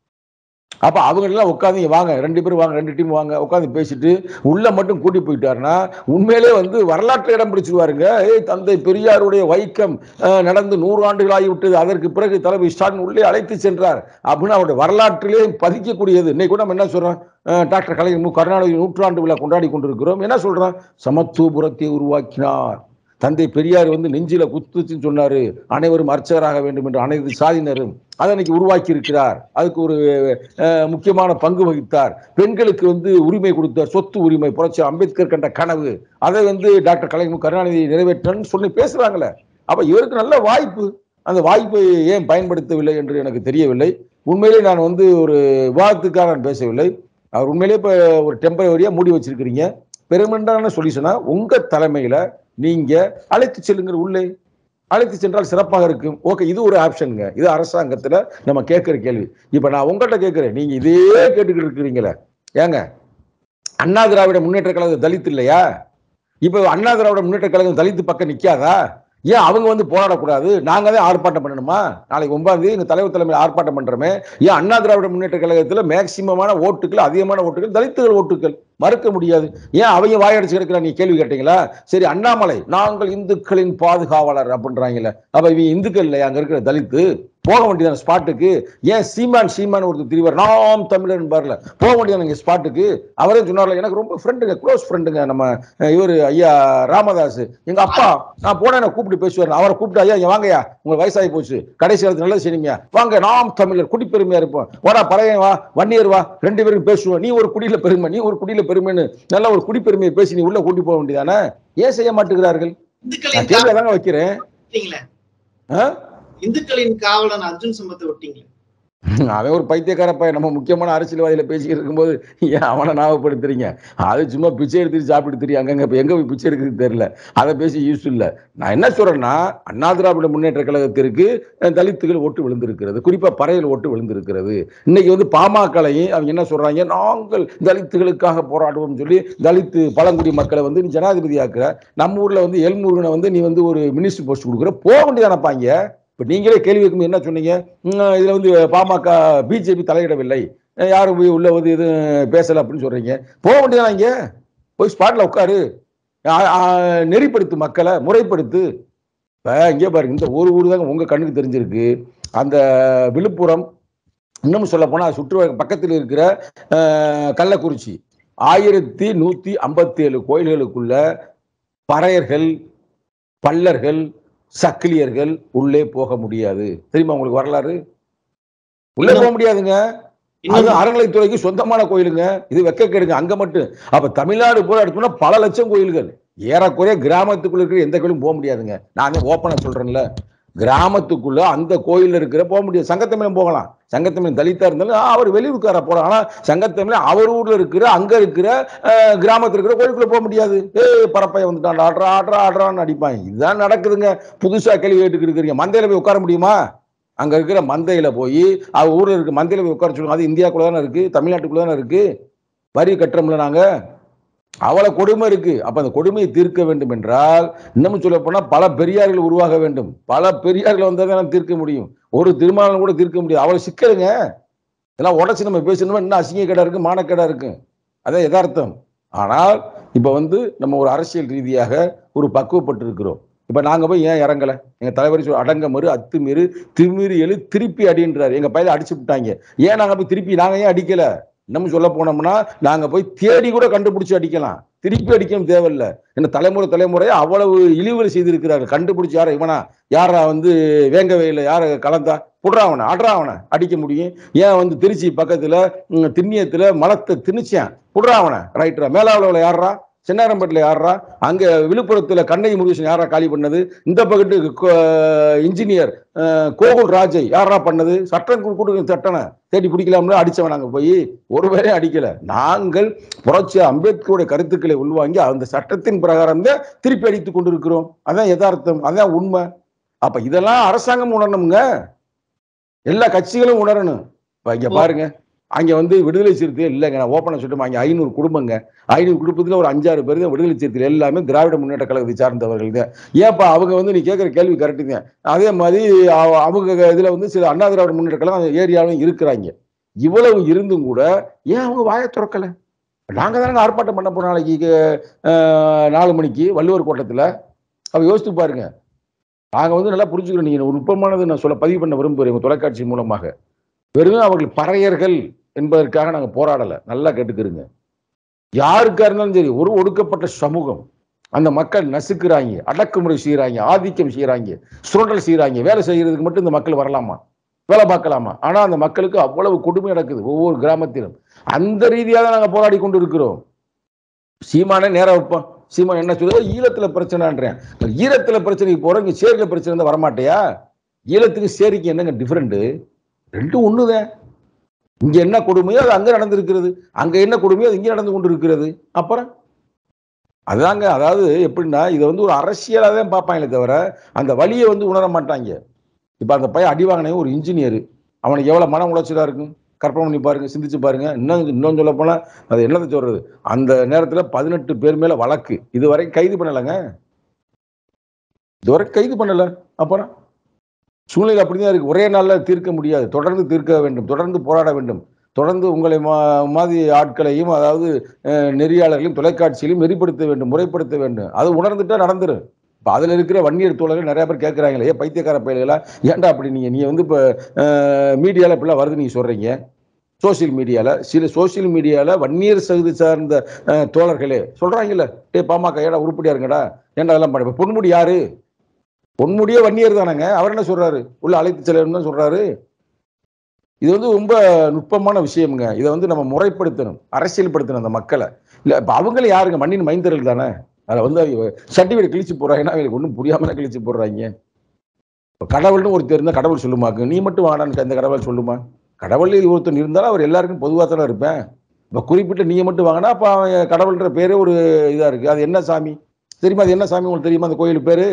அப்ப அவங்க எல்லாம் உட்காந்து இங்க வாங்க ரெண்டு பேரும் வாங்க ரெண்டு டீம் வாங்க உட்காந்து பேசிட்டு உள்ள மட்டும் கூட்டி போயிட்டாருன்னா உண்மையிலே வந்து வரலாற்று இடம் பிடிச்சிருவாருங்க ஏய் தந்தை பெரியாருடைய வைக்கம் அஹ், நடந்து நூறு ஆண்டுகள் ஆகிவிட்டது அதற்கு பிறகு தலைமை ஸ்டாலின் உள்ளே அழைத்து சென்றார் அப்படின்னு அவருடைய வரலாற்றிலே பதிக்கக்கூடியது இன்னைக்கு கூட நம்ம என்ன சொல்றோம் அஹ், டாக்டர் கலைஞர் மு கருணாநிதி நூற்றாண்டு விழா கொண்டாடி கொண்டிருக்கிறோம் என்ன சொல்றோம் சமத்துவபுரத்தை உருவாக்கினார் தந்தை பெரியார் வந்து நெஞ்சில குத்துச்சுன்னு சொன்னாரு அனைவரும் அர்ச்சகராக வேண்டும் என்று அனைத்து சாதியினரும் அதை இன்னைக்கு உருவாக்கி இருக்கிறார் அதுக்கு ஒரு அஹ், முக்கியமான பங்கு வகித்தார் பெண்களுக்கு வந்து உரிமை கொடுத்தார் சொத்து உரிமை புரட்சி அம்பேத்கர் கண்ட கனவு அதை வந்து டாக்டர் கலைஞர் கருணாநிதி நிறைவேற்றன்னு சொல்லி பேசுறாங்களே அப்ப இவருக்கு நல்ல வாய்ப்பு அந்த வாய்ப்பை ஏன் பயன்படுத்தவில்லை என்று எனக்கு தெரியவில்லை உண்மையிலே நான் வந்து ஒரு விவாதத்துக்காக நான் பேசவில்லை அவர் உண்மையிலே இப்ப ஒரு டெம்பரவரியா மூடி வச்சிருக்கிறீங்க பெருமெண்டான சொல்யூஷனா உங்க தலைமையில நீங்க அழைத்து செல்லுங்க உள்ளே அழைத்து சென்றால் சிறப்பாக இருக்கும் ஓகே இது ஒரு ஆப்ஷனுங்க இது அரசாங்கத்துல நம்ம கேட்கிற கேள்வி இப்ப நான் உங்கள்கிட்ட கேட்கிறேன் நீங்க இதே கேட்டுக்கிட்டு இருக்கிறீங்களே ஏங்க அண்ணா திராவிட முன்னேற்ற கழகம் தலித் இல்லையா இப்ப அண்ணா திராவிட முன்னேற்ற கழகம் தலித்து பக்கம் நிக்காதா ஏன் அவங்க வந்து போராடக்கூடாது நாங்க தான் ஆர்ப்பாட்டம் பண்ணணுமா நாளைக்கு ஒன்பதாம் தேதி எங்க தலைவர் தலைமையில் ஆர்ப்பாட்டம் பண்றோமே ஏன் அண்ணா திராவிட முன்னேற்ற கழகத்துல மேக்சிமமான ஓட்டுகள் அதிகமான ஓட்டுகள் தலித்துகள் ஓட்டுகள் மறுக்க முடியாது ஏன் அவங்க வாயடிச்சு கிடக்குறா நீ கேள்வி கேட்டீங்களா சரி அண்ணாமலை நாங்கள் இந்துக்களின் பாதுகாவலர் அப்படின்றாங்கல்ல அப்ப இவங்க இந்துக்கள் இல்லையா அங்க இருக்கிற தலித்து போக வேண்டியதான ஸ்பாட்டுக்கு ஏன் சீமான் சீமான் ஒருத்தர் திரிவர் நாம் தமிழர் பாருல போக வேண்டியதான ஸ்பாட்டுக்கு அவரே சொன்னார்ல எனக்கு ரொம்ப ஃப்ரெண்டுங்க க்ளோஸ் ஃப்ரெண்டுங்க நம்ம இவர் ஐயா ராமதாஸ் எங்க அப்பா நான் போனேன் என்னை கூப்பிட்டு பேசுவார் அவரை கூப்பிட்டு ஐயா இங்க வாங்கய்யா உங்களுக்கு வயசாகி போச்சு கடைசி காலத்து நல்லது செய்யுங்க வாங்க நாம் தமிழர் குடிப்பெருமையா இருப்போம் வாடா பறையன் வா வன்னியர் வா ரெண்டு பேரும் பேசுவோம் நீ ஒரு குடியில பெருமை நீ ஒரு குடியில பெருமைன்னு நல்ல ஒரு குடிப்பெருமையை பேசி நீ உள்ள கூட்டி போக வேண்டியதானே ஏன் செய்ய மாட்டேங்கிறார்கள் நான் இந்துக்களின் கேள்வி தாங்க வைக்கிறேன் விட்டீங்களே ஆ? இந்துக்களின் காவலன் அர்ஜுன் சம்பத்தை விட்டீங்களே அவன் ஒரு பைத்தியக்கார பையன் நம்ம முக்கியமான அரசியல்வாதியில பேசிக்கிட்டு இருக்கும்போது ஏன் அவனை ஞாபகப்படுத்துறீங்க அது சும்மா பிச்சை எடுத்துட்டு சாப்பிட்டு தெரியும் அங்கங்க இப்ப எங்க போய் பிச்சை எடுக்கிறது தெரியல அதை பேசி யூஸ் இல்ல நான் என்ன சொல்றேன்னா அண்ணா திராவிட முன்னேற்ற கழகத்திற்கு அஹ், தலித்துகள் ஓட்டு விழுந்திருக்கிறது குறிப்பா பறையல் ஓட்டு விழுந்திருக்கிறது இன்னைக்கு வந்து பாமகலையும் அவங்க என்ன சொல்றாங்க நாங்கள் தலித்துகளுக்காக போராடுவோம் சொல்லி தலித்து பழங்குடி மக்களை வந்து நீ ஜனாதிபதி ஆக்குற நம்ம ஊர்ல வந்து எல்முருகனை வந்து நீ வந்து ஒரு மினிஸ்டர் போஸ்ட் கொடுக்குற போக வேண்டியதானப்பாங்க இப்ப நீங்களே கேள்வி கேட்கும்போது என்ன சொன்னீங்க உம், இதுல வந்து பாமக பிஜேபி தலையிடவில்லை அஹ் யாரும் போய் உள்ள வந்து எதுவும் பேசல அப்படின்னு சொல்றீங்க போக வேண்டியதானே இங்க போய் ஸ்பாட்ல உட்காரு ஆ- ஆ, நெறிப்படுத்து மக்களை முறைப்படுத்து இப்ப இங்கே பாருங்க இந்த ஒரு ஊர் தாங்க உங்க கண்ணுக்கு தெரிஞ்சிருக்கு அந்த விழுப்புரம் இன்னும் சொல்ல போனா சுற்று பக்கத்தில் இருக்கிற அஹ், கள்ளக்குறிச்சி ஆயிரத்தி நூத்தி ஐம்பத்தி ஏழு கோயில்களுக்குள்ள பறையர்கள் பல்லர்கள் சக்கிலியர்கள் உள்ளே போக முடியாது தெரியுமா உங்களுக்கு வரலாறு உள்ளே போக முடியாதுங்க அது இன்னும் அறநிலைத்துறைக்கு சொந்தமான கோயிலுங்க இது வெக்க கேடுங்க அங்க மட்டும் அப்ப தமிழ்நாடு பூரா எடுத்தோம்னா பல லட்சம் கோயில்கள் ஏறக்குறைய கிராமத்துக்குள்ள இருக்கிற எந்த கோயிலும் போக முடியாதுங்க நானே ஓப்பனா சொல்றேன்ல கிராமத்துக்குள்ள அந்த கோயில்ல இருக்கிற போக முடியாது சங்கத்தமிழன் போகலாம் சங்கத்தமிழன் தலித்தா இருந்தாலும் ஆ, அவர் வெளியூருக்கார போலாம் ஆனா சங்கத்தமிழன் அவர் ஊர்ல இருக்கிற அங்க இருக்கிற அஹ், கிராமத்துல இருக்கிற கோயிலுக்குள்ள போக முடியாது ஏய் பரப்பைய வந்துட்டான் ஆடுறா ஆடுறா ஆடுறான்னு அடிப்பாங்க இதுதான் நடக்குதுங்க புதுசா கேள்வி கேட்டுக்கிட்டு இருக்கிறீங்க மந்தையில போய் உட்கார முடியுமா அங்க இருக்கிற மந்தையில போய் அவ ஊர்ல இருக்க மந்தையில போய் உட்கார சொல்லுங்க அது இந்தியாக்குள்ள தானே இருக்கு தமிழ்நாட்டுக்குள்ள தானே இருக்கு வரி கட்டுறோம்ல நாங்க அவ்வளவு கொடுமை இருக்கு அப்ப அந்த கொடுமையை தீர்க்க வேண்டும் என்றால் இன்னமும் சொல்ல போனா பல பெரியார்கள் உருவாக வேண்டும் பல பெரியார்கள் வந்தால் தான் தீர்க்க முடியும் ஒரு திருமணம் கூட தீர்க்க முடியாது அவ்வளவு சிக்கலுங்க இதெல்லாம் உடச்சு நம்ம பேசணுமா இன்னும் அசிங்க கடை இருக்கு மானக்கடை இருக்கு அதான் யதார்த்தம் ஆனால் இப்ப வந்து நம்ம ஒரு அரசியல் ரீதியாக ஒரு பக்குவப்பட்டு இருக்கிறோம் இப்ப நாங்க போய் ஏன் இறங்கல எங்க தலைவர் சொல்ல அடங்க மறு அத்துமீறு திமிரு எழு திருப்பி அடின்றாரு எங்க பையில அடிச்சு விட்டாங்க ஏன் நாங்க போய் திருப்பி நாங்க ஏன் அடிக்கல இன்னமும் சொல்ல போனோம்னா நாங்க போய் தேடி கூட கண்டுபிடிச்சு அடிக்கலாம் திருப்பி அடிக்கவும் தேவையில்ல என்ன தலைமுறை தலைமுறையா அவ்வளவு இழிவுகள் செய்திருக்கிறார்கள் கண்டுபிடிச்சு யார இவனா யாரா வந்து வேங்க வெயில யார கலந்தா புடுறா அவனை அட்றா அவனை அடிக்க முடியும் ஏன் வந்து திருச்சி பக்கத்துல ம், திண்ணியத்துல மலத்தை திணிச்சான் புடுறா அவனை ரைட்ரா மேலாவில் யாரா சென்னாரம்பேட்டில் யாரா அங்க விழுப்புரத்துல கண்ணகி முருகேசன் யாரா காலி பண்ணது இந்த பக்கத்து கோ- இன்ஜினியர் அஹ், கோகுல் ராஜை யாரா பண்ணது சட்டம் கு- கொடுக்க சட்டனை தேடி பிடிக்கலாம்னு அடிச்சவன் நாங்க போய் ஒரு பேரையும் அடிக்கல நாங்கள் புரட்சி அம்பேத்கருடைய கருத்துக்களை உள்வாங்கி அந்த சட்டத்தின் பிரகாரம் தான் திருப்பி அடித்துக் கொண்டிருக்கிறோம் அதான் யதார்த்தம் அதான் உண்மை அப்ப இதெல்லாம் அரசாங்கம் உணரணுங்க எல்லா கட்சிகளும் உணரணும் இப்ப இங்க பாருங்க அங்க வந்து விடுதலை சிறுத்தை இல்லைங்க நான் ஓப்பனா சொல்லிட்டு அங்க ஐநூறு குடும்பங்க ஐநூறு குடும்பத்துல ஒரு அஞ்சாறு பேர் தான் விடுதலை சிறுத்தைகள் எல்லாமே திராவிட முன்னேற்ற கழகத்தை சார்ந்தவர்கள் தான் ஏப்பா அவங்க வந்து நீ கேட்குற கேள்வி கரெக்டு தான் அதே மாதிரி அவ- அவங்க இதுல வந்து சில அண்ணா திராவிட முன்னேற்ற கழகம் அந்த ஏரியாவிலும் இருக்கிறாங்க இவ்வளவு இருந்தும் கூட ஏன் அவங்க வாயை திறக்கல நாங்க தானே ஆர்ப்பாட்டம் பண்ண போறோம் நாளைக்கு அஹ், நாலு மணிக்கு வள்ளுவர் கோட்டத்துல அவ யோசித்து பாருங்க நாங்க வந்து நல்லா புரிஞ்சுக்கிறோம் நீங்க ஒரு நுட்பமானது நான் சொல்ல பதிவு பண்ண விரும்புகிறேன் உங்க தொலைக்காட்சி மூலமாக வெறும் அவர்கள் பறையர்கள் என்பதற்காக நாங்க போராடல நல்லா கேட்டுக்கிறோங்க யாருக்கா இருந்தாலும் சரி ஒரு ஒடுக்கப்பட்ட சமூகம் அந்த மக்கள் நசுக்குறாங்க அடக்குமுறை செய்யறாங்க ஆதிக்கம் செய்யறாங்க சுரண்டல் செய்யறாங்க வேலை செய்யறதுக்கு மட்டும் இந்த மக்கள் வரலாமா வேலை பார்க்கலாமா ஆனா அந்த மக்களுக்கு அவ்வளவு கொடுமை நடக்குது ஒவ்வொரு கிராமத்திலும் அந்த ரீதியாக தான் நாங்க போராடி கொண்டு இருக்கிறோம் சீமானே நேரா வைப்போம் சீமான் என்ன சொல்லுது ஈழத்துல பிரச்சனைன்றேன் ஈழத்துல பிரச்சனைக்கு போறோம் இங்க சேரில பிரச்சனை இருந்தா வரமாட்டியா ஈழத்துக்கு சேரிக்கு என்னங்க டிஃபரெண்ட் ரெண்டும் ஒண்ணுதான் இங்க என்ன கொடுமையோ அது அங்க நடந்திருக்கிறது அங்க என்ன கொடுமையோ அது இங்க நடந்து கொண்டு இருக்கிறது அப்புறம் அதாங்க அதாவது எப்படின்னா இதை வந்து ஒரு அரசியலாக தான் பார்ப்பாங்களே தவிர அந்த வழியை வந்து உணர மாட்டாங்க இப்போ அந்த பையன் அடி வாங்கினவன் ஒரு இன்ஜினியர் அவனுக்கு எவ்வளோ மன உளைச்சலா இருக்கும் கற்பனை பண்ணி பாருங்க சிந்திச்சு பாருங்க இன்னும் இன்னும் சொல்ல போனா அது என்னத்தை சொல்றது அந்த நேரத்துல பதினெட்டு பேர் மேல வழக்கு இதுவரை கைது பண்ணலைங்க இதுவரை கைது பண்ணல அப்புறம் சூழ்நிலை அப்படிதான் இருக்கு ஒரே நாள்ல தீர்க்க முடியாது தொடர்ந்து தீர்க்க வேண்டும் தொடர்ந்து போராட வேண்டும் தொடர்ந்து உங்களை மா- மாதிரி ஆட்களையும் அதாவது அஹ், நெறியாளர்களையும் தொலைக்காட்சியிலையும் நெறிப்படுத்த வேண்டும் முறைப்படுத்த வேண்டும் அது உணர்ந்துட்டா நடந்துரும் இப்போ அதில் இருக்கிற வன்னியர் தோழர்கள் நிறைய பேர் கேட்குறாங்களே ஏன் பைத்தியக்கார பயில்களா ஏன்டா அப்படி நீங்கள் நீங்கள் வந்து இப்போ மீடியாவில் இப்படிலாம் வருது நீங்கள் சொல்கிறீங்க சோஷியல் மீடியாவில் சில சோஷியல் மீடியாவில் வன்னியர் சகுதி சார்ந்த அஹ், தோழர்களே சொல்கிறாங்கல்ல டே பாமக ஏடா உருப்படியா இருங்கடா ஏன்டா அதெல்லாம் பண்ண இப்போ பொன்முடி யாரு பொன்முடியே வன்னியர் தானங்க அவர் என்ன சொல்றாரு உள்ள அழைத்து செல்லணும் தான் சொல்றாரு இது வந்து ரொம்ப நுட்பமான விஷயம்ங்க இதை வந்து நம்ம முறைப்படுத்தணும் அரசியல்படுத்தணும் அந்த மக்களை இல்ல இப்ப அவங்களும் யாருங்க மண்ணின் மைந்தர்கள் தானே அதில் வந்து சர்டிஃபிகேட் கிழிச்சு போடுறாங்கன்னா அவங்களுக்கு ஒன்றும் புரியாம கிழிச்சு போடுறாங்க இப்ப கடவுள்னு ஒருத்தர் இருந்தால் கடவுள் சொல்லுமாக்கு நீ மட்டும் வாடான்னு அந்த கடவுள் சொல்லுமா கடவுள் ஒருத்தன் இருந்தாலும் அவர் எல்லாருக்கும் பொதுவாக தானே இருப்பேன் இப்போ குறிப்பிட்ட நீங்க மட்டும் வாங்கினா அப்போ அவன் கடவுள்ன்ற பேரே ஒரு இதா இருக்கு அது என்ன சாமி தெரியுமா அது என்ன சாமி உங்களுக்கு தெரியுமா அந்த கோயில் பேரு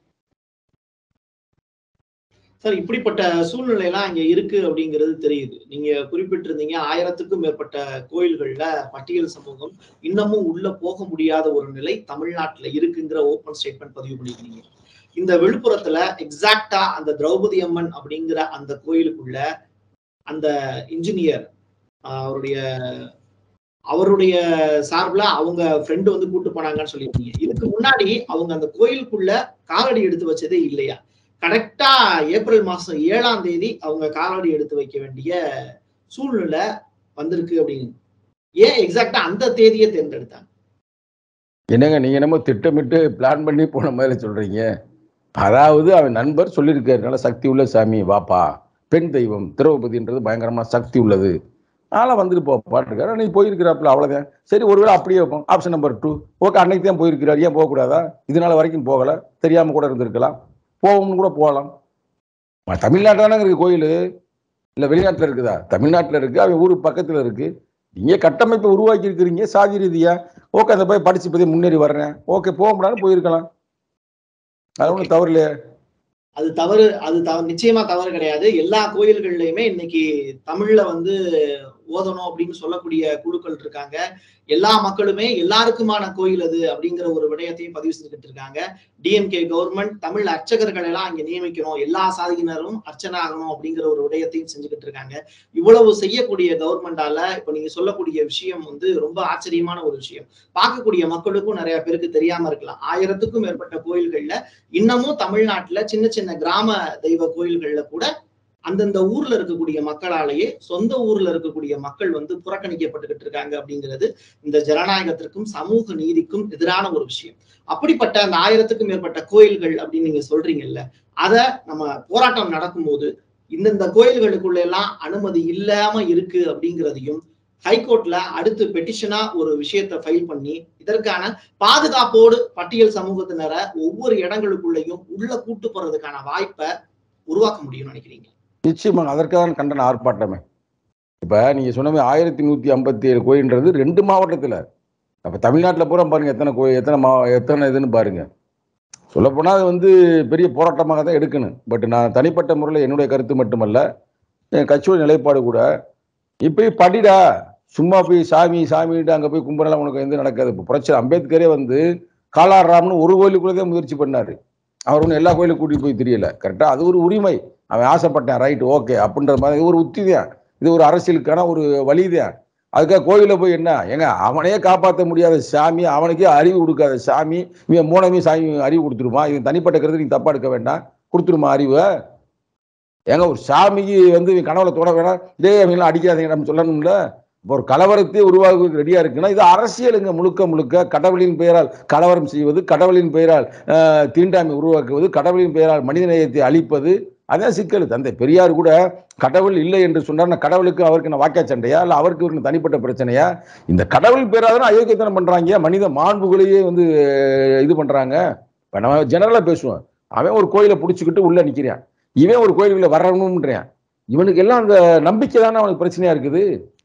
சார் இப்படிப்பட்ட சூழ்நிலை எல்லாம் இங்க இருக்கு அப்படிங்கிறது தெரியுது நீங்க குறிப்பிட்டிருந்தீங்க ஆயிரத்துக்கும் மேற்பட்ட கோயில்கள்ல பட்டியல் சமூகம் இன்னமும் உள்ள போக முடியாத ஒரு நிலை தமிழ்நாட்டுல இருக்குங்கிற ஓப்பன் ஸ்டேட்மெண்ட் பதிவு பண்ணிருக்கீங்க இந்த விழுப்புரத்துல எக்ஸாக்டா அந்த திரௌபதி அம்மன் அப்படிங்கிற அந்த கோயிலுக்குள்ள அந்த இன்ஜினியர் அவருடைய அவருடைய சார்பில் அவங்க ஃப்ரெண்டு வந்து கூட்டு போனாங்கன்னு சொல்லியிருக்கீங்க இதுக்கு முன்னாடி அவங்க அந்த கோயிலுக்குள்ள காலடி எடுத்து வச்சதே இல்லையா கரெக்டா ஏப்ரல் மாசம் ஏழாம் தேதி அவங்க காலடி எடுத்து வைக்க வேண்டிய சூழ்நிலை வந்திருக்கு அப்படின்னு ஏன் எக்ஸாக்டா அந்த தேதியை தேர்ந்தெடுத்தாங்க என்னங்க நீங்க என்னமோ திட்டமிட்டு பிளான் பண்ணி போன மாதிரி சொல்றீங்க அதாவது அவன் நண்பர் சொல்லியிருக்காரு நல்ல சக்தி உள்ள சாமி வாப்பா பெண் தெய்வம் திரௌபதின்றது பயங்கரமான சக்தி உள்ளது அதெல்லாம் வந்துட்டு போ பாட்டுருக்காரு நீ போயிருக்கிறாப்புல அவ்வளவுதான் சரி ஒருவேளை அப்படியே வைப்போம் ஆப்ஷன் நம்பர் டூ ஓகே அன்னைக்கு தான் போயிருக்கிறார் ஏன் போகக்கூடாதா இதனால வரைக்கும் போகல தெரியாம கூட இருந்திருக்கலாம் போவோம்னு கூட போகலாம் தமிழ்நாட்டில் தானே இருக்கு கோயில் இல்லை வெளிநாட்டில் இருக்குதா தமிழ்நாட்டில் இருக்கு அவன் ஊர் பக்கத்தில் இருக்கு நீங்க கட்டமைப்பை உருவாக்கி இருக்கிறீங்க சாதி ரீதியா ஓகே அந்த போய் படிச்சு இப்போதே முன்னேறி வர்றேன் ஓகே போக முடியாது போயிருக்கலாம் அது ஒன்றும் தவறு இல்லையே அது தவறு அது தவறு நிச்சயமா தவறு கிடையாது எல்லா கோயில்கள்லயுமே இன்னைக்கு தமிழ்ல வந்து ஓதணும் அப்படின்னு சொல்லக்கூடிய குழுக்கள் இருக்காங்க எல்லா மக்களுமே எல்லாருக்குமான கோயில் அது அப்படிங்கிற ஒரு விடயத்தையும் பதிவு செஞ்சுக்கிட்டு இருக்காங்க டிஎம்கே கவர்மெண்ட் தமிழ் அர்ச்சகர்கள் எல்லாம் அங்க நியமிக்கணும் எல்லா சாதியினரும் அர்ச்சனை ஆகணும் அப்படிங்கிற ஒரு விடயத்தையும் செஞ்சுக்கிட்டு இருக்காங்க இவ்வளவு செய்யக்கூடிய கவர்மெண்டால இப்ப நீங்க சொல்லக்கூடிய விஷயம் வந்து ரொம்ப ஆச்சரியமான ஒரு விஷயம் பார்க்கக்கூடிய மக்களுக்கும் நிறைய பேருக்கு தெரியாம இருக்கலாம் ஆயிரத்துக்கும் மேற்பட்ட கோயில்கள்ல இன்னமும் தமிழ்நாட்டுல சின்ன சின்ன கிராம தெய்வ கோயில்கள்ல கூட அந்தந்த ஊர்ல இருக்கக்கூடிய மக்களாலேயே சொந்த ஊர்ல இருக்கக்கூடிய மக்கள் வந்து புறக்கணிக்கப்பட்டுக்கிட்டு இருக்காங்க அப்படிங்கிறது இந்த ஜனநாயகத்திற்கும் சமூக நீதிக்கும் எதிரான ஒரு விஷயம் அப்படிப்பட்ட அந்த ஆயிரத்துக்கும் மேற்பட்ட கோயில்கள் அப்படின்னு நீங்க சொல்றீங்கல்ல அத நம்ம போராட்டம் நடக்கும்போது இந்தந்த கோயில்களுக்குள்ள எல்லாம் அனுமதி இல்லாம இருக்கு அப்படிங்கிறதையும் ஹைகோர்ட்ல அடுத்து பெட்டிஷனா ஒரு விஷயத்தை ஃபைல் பண்ணி இதற்கான பாதுகாப்போடு பட்டியல் சமூகத்தினரை ஒவ்வொரு இடங்களுக்குள்ளேயும் உள்ள கூட்டு போறதுக்கான வாய்ப்பை உருவாக்க முடியும்னு நினைக்கிறீங்க நிச்சயமாக அதற்காக கண்டன ஆர்ப்பாட்டமே இப்ப நீங்க சொன்ன மாதிரி ஆயிரத்தி நூத்தி ஐம்பத்தி ஏழு கோயில்ன்றது ரெண்டு மாவட்டத்துல அப்ப தமிழ்நாட்டுல பூரா பாருங்க எத்தனை கோயில் எத்தனை மா எத்தனை இதுன்னு பாருங்க சொல்லப்போனா அது வந்து பெரிய போராட்டமாக தான் எடுக்கணும் பட் நான் தனிப்பட்ட முறையில் என்னுடைய கருத்து மட்டுமல்ல என் கட்சியோட நிலைப்பாடு கூட இப்படி படிடா சும்மா போய் சாமி சாமிட்டு அங்கே போய் கும்பிடலாம் உனக்கு எந்த நடக்காது இப்போ புரட்சி அம்பேத்கரே வந்து காலாராம்னு ஒரு கோயிலுக்குள்ளதே முயற்சி பண்ணாரு அவர் ஒன்றும் எல்லா கோயிலுக்கும் கூட்டிட்டு போய் தெரியல கரெக்டாக அது ஒரு உரிமை அவன் ஆசைப்பட்டேன் ரைட் ஓகே அப்படின்ற மாதிரி இது ஒரு உத்தி தான் இது ஒரு அரசியலுக்கான ஒரு வழிதான் அதுக்காக கோயிலில் போய் என்ன ஏங்க அவனையே காப்பாற்ற முடியாத சாமி அவனுக்கே அறிவு கொடுக்காத சாமி இவன் மூணமே சாமி அறிவு கொடுத்துருமா இவன் தனிப்பட்ட கருத்து நீங்க தப்பா எடுக்க வேண்டாம் கொடுத்துருமா அறிவை ஏங்க ஒரு சாமிக்கு வந்து இவன் கனவுல தொட வேணாம் இதே அவங்களாம் அடிக்காதீங்க நம்ம சொல்லணும்ல இப்போ ஒரு கலவரத்தை உருவாக்குவதற்கு ரெடியா இருக்குன்னா இது அரசியலுங்க முழுக்க முழுக்க கடவுளின் பெயரால் கலவரம் செய்வது கடவுளின் பெயரால் ஆஹ், தீண்டாமை உருவாக்குவது கடவுளின் பெயரால் மனிதநேயத்தை அழிப்பது அதான் சிக்கல் தந்தை பெரியார் கூட கடவுள் இல்லை என்று சொன்னார் நான் கடவுளுக்கு அவருக்கு நான் வாக்கிய சண்டையா இல்லை அவருக்கு இவருக்கு தனிப்பட்ட பிரச்சனையா இந்த கடவுள் பேராதான் அயோக்கியத்தனம் பண்றாங்க மனித மாண்புகளையே வந்து அஹ், இது பண்றாங்க இப்ப நம்ம ஜெனரலா பேசுவோம் அவன் ஒரு கோயிலை பிடிச்சிக்கிட்டு உள்ள நிக்கிறான் இவன் ஒரு கோயிலுக்குள்ள வரணும்ன்றான் இவனுக்கு எல்லாம் அந்த நம்பிக்கை தானே அவனுக்கு பிரச்சனையா இருக்குது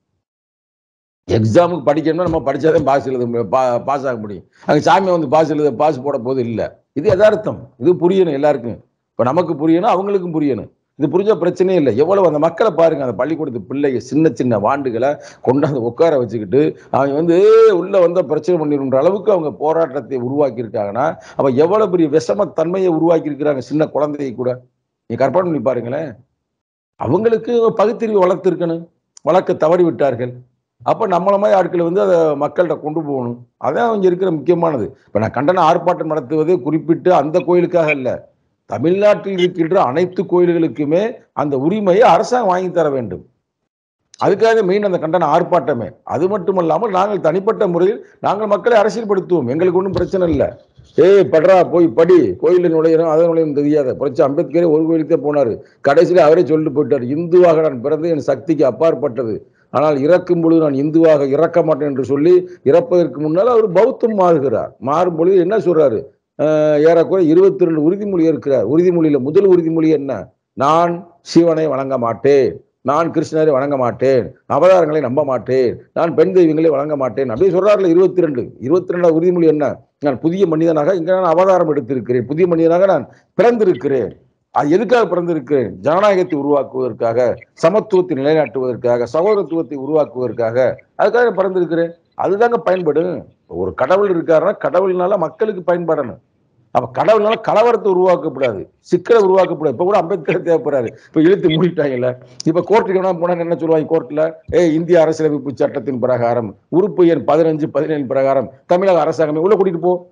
எக்ஸாமுக்கு படிக்கணும்னா நம்ம படிச்சாதான் பாஸ் எழுத முடியும் பாஸ் ஆக முடியும் அங்கே சாமி வந்து பாஸ் எழுத பாஸ் போட போது இல்லை இது யதார்த்தம் இது புரியணும் எல்லாருக்கும் இப்போ நமக்கு புரியணும் அவங்களுக்கும் புரியணும் இது புரிஞ்ச பிரச்சனையே இல்லை எவ்வளவு அந்த மக்களை பாருங்க அந்த பள்ளிக்கூடத்து பிள்ளைங்க சின்ன சின்ன வாண்டுகளை கொண்டாந்து உட்கார வச்சுக்கிட்டு அவங்க வந்து உள்ள வந்த பிரச்சனை பண்ணிடுன்ற அளவுக்கு அவங்க போராட்டத்தை உருவாக்கி இருக்காங்கன்னா அப்ப எவ்வளவு பெரிய விஷமத்தன்மையை உருவாக்கி இருக்கிறாங்க சின்ன குழந்தையை கூட நீ கற்பனை பண்ணி பாருங்களேன் அவங்களுக்கு பகுத்தறிவு வளர்த்துருக்கணும் வளர்க்க தவறி விட்டார்கள் அப்ப நம்மள மாதிரி ஆட்களை வந்து அதை மக்கள்கிட்ட கொண்டு போகணும் அதான் அவங்க இருக்கிற முக்கியமானது இப்ப நான் கண்டன ஆர்ப்பாட்டம் நடத்துவதே குறிப்பிட்டு அந்த கோயிலுக்காக இல்ல தமிழ்நாட்டில் இருக்கின்ற அனைத்து கோயில்களுக்குமே அந்த உரிமையை அரசாங்கம் வாங்கி தர வேண்டும் அதுக்காக மெயின் அந்த கண்டன ஆர்ப்பாட்டமே அது மட்டுமல்லாமல் நாங்கள் தனிப்பட்ட முறையில் நாங்கள் மக்களை அரசியல்படுத்துவோம் எங்களுக்கு ஒன்றும் பிரச்சனை இல்லை ஏய் படுறா போய் படி கோயிலில் நுழையிறோம் அதை நுழையும் தெரியாத புரட்சி அம்பேத்கரே ஒரு கோயிலுக்கே போனாரு கடைசியில் அவரே சொல்லிட்டு போயிட்டார் இந்துவாக நான் பிறந்து என் சக்திக்கு அப்பாற்பட்டது ஆனால் இறக்கும் பொழுது நான் இந்துவாக இறக்க மாட்டேன் என்று சொல்லி இறப்பதற்கு முன்னால் அவர் பௌத்தம் மாறுகிறார் மாறும் பொழுது என்ன சொல்றாரு ஆஹ் ஏறக்குறைய இருபத்தி ரெண்டு உறுதிமொழி இருக்கிறார் உறுதிமொழியில முதல் உறுதிமொழி என்ன நான் சிவனை வணங்க மாட்டேன் நான் கிருஷ்ணரை வணங்க மாட்டேன் அவதாரங்களை நம்ப மாட்டேன் நான் பெண் தெய்வங்களை வணங்க மாட்டேன் அப்படி சொல்றாருல இருபத்தி ரெண்டு இருபத்தி ரெண்டாவது உறுதிமொழி என்ன நான் புதிய மனிதனாக இங்க நான் அவதாரம் எடுத்திருக்கிறேன் புதிய மனிதனாக நான் பிறந்திருக்கிறேன் அது எதுக்காக பிறந்திருக்கிறேன் ஜனநாயகத்தை உருவாக்குவதற்காக சமத்துவத்தை நிலைநாட்டுவதற்காக சகோதரத்துவத்தை உருவாக்குவதற்காக அதுக்காக பிறந்திருக்கிறேன் அதுதாங்க பயன்படும் ஒரு கடவுள் இருக்காருன்னா கடவுள்னால மக்களுக்கு பயன்படணும் அப்ப கடவுள்னால கலவரத்தை உருவாக்கப்படாது சிக்கலை உருவாக்கப்படாது இப்ப கூட அம்பேத்கர் தேவைப்படுறாரு இப்ப இழுத்து மூடிட்டாங்கல்ல இப்ப கோர்ட்டுக்கு வேணா போனா என்ன சொல்லுவாங்க கோர்ட்ல ஏ இந்திய அரசியலமைப்பு சட்டத்தின் பிரகாரம் உறுப்பு எண் பதினஞ்சு பதினேழு பிரகாரம் தமிழக அரசாங்கமே உள்ள கூட்டிட்டு போ